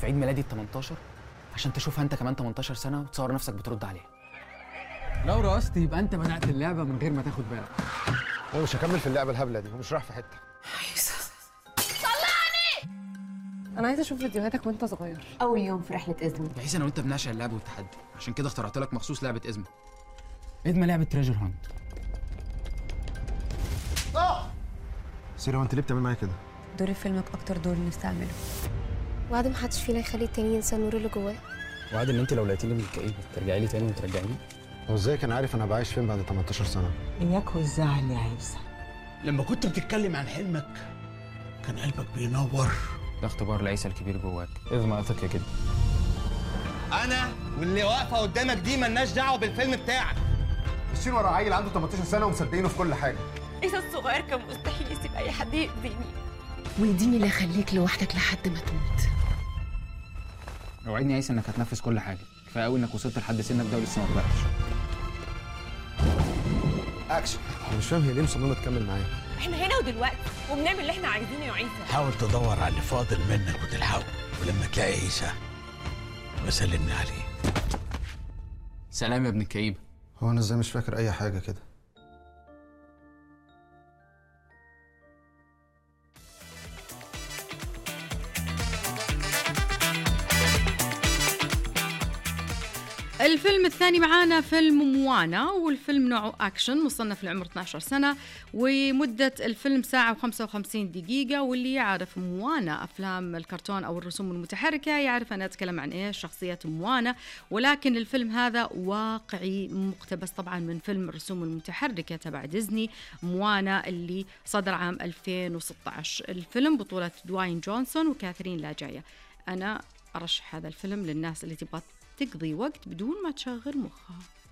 في عيد ميلادي ال 18 عشان تشوفها انت كمان 18 سنه وتصور نفسك بترد عليها لو رقصت يبقى انت بدات اللعبه من غير ما تاخد بالك انا مش هكمل في اللعبه الهبله دي ومش رايح في حته انا عايزه اشوف فيديوهاتك وانت صغير اول يوم في رحله ازمه يا عيسى انا وانت بنعشق اللعب والتحدي عشان كده اخترعت لك مخصوص لعبه ازمه ازمه لعبه تريجر هانت سيري هو انت ليه بتعمل معايا كده دور فيلمك اكتر دور نفسي اعمله وعد محدش فينا يخلي التاني ينسى النور اللي جواه وعد ان انت لو لقيتيني بالكئيب ترجعي لي تاني وترجعيني هو ازاي كان عارف انا بعيش فين بعد 18 سنه إياك والزعل يا عيسى لما كنت بتتكلم عن حلمك كان قلبك بينور ده اختبار العيسى الكبير جواك اضمن اثق يا كده انا واللي واقفه قدامك دي ملناش دعوه بالفيلم بتاعك ماشيين ورا عيل عنده 18 سنه ومصدقينه في كل حاجه عيسى الصغير كان مستحيل يسيب اي حد يأذيني ويديني اللي اخليك لوحدك لحد ما تموت اوعدني يا عيسى انك هتنفذ كل حاجه كفايه قوي انك وصلت لحد سنك ده ولسه ما بداتش اكشن انا مش فاهم هي ليه مصممه تكمل معايا احنا هنا ودلوقتي وبنعمل اللي احنا عايزينه يا عيسى حاول تدور على اللي فاضل منك وتلحقه ولما تلاقي عيسى وسلمني عليه سلام يا ابن الكئيب هو انا ازاي مش فاكر اي حاجه كده الفيلم الثاني معانا فيلم موانا والفيلم نوعه أكشن مصنف لعمر 12 سنة ومدة الفيلم ساعة و55 دقيقة واللي يعرف موانا أفلام الكرتون أو الرسوم المتحركة يعرف أنا أتكلم عن إيش شخصية موانا ولكن الفيلم هذا واقعي مقتبس طبعا من فيلم الرسوم المتحركة تبع ديزني موانا اللي صدر عام 2016 الفيلم بطولة دواين جونسون وكاثرين لاجايا أنا أرشح هذا الفيلم للناس اللي تبغى تقضي وقت بدون ما تشغل مخها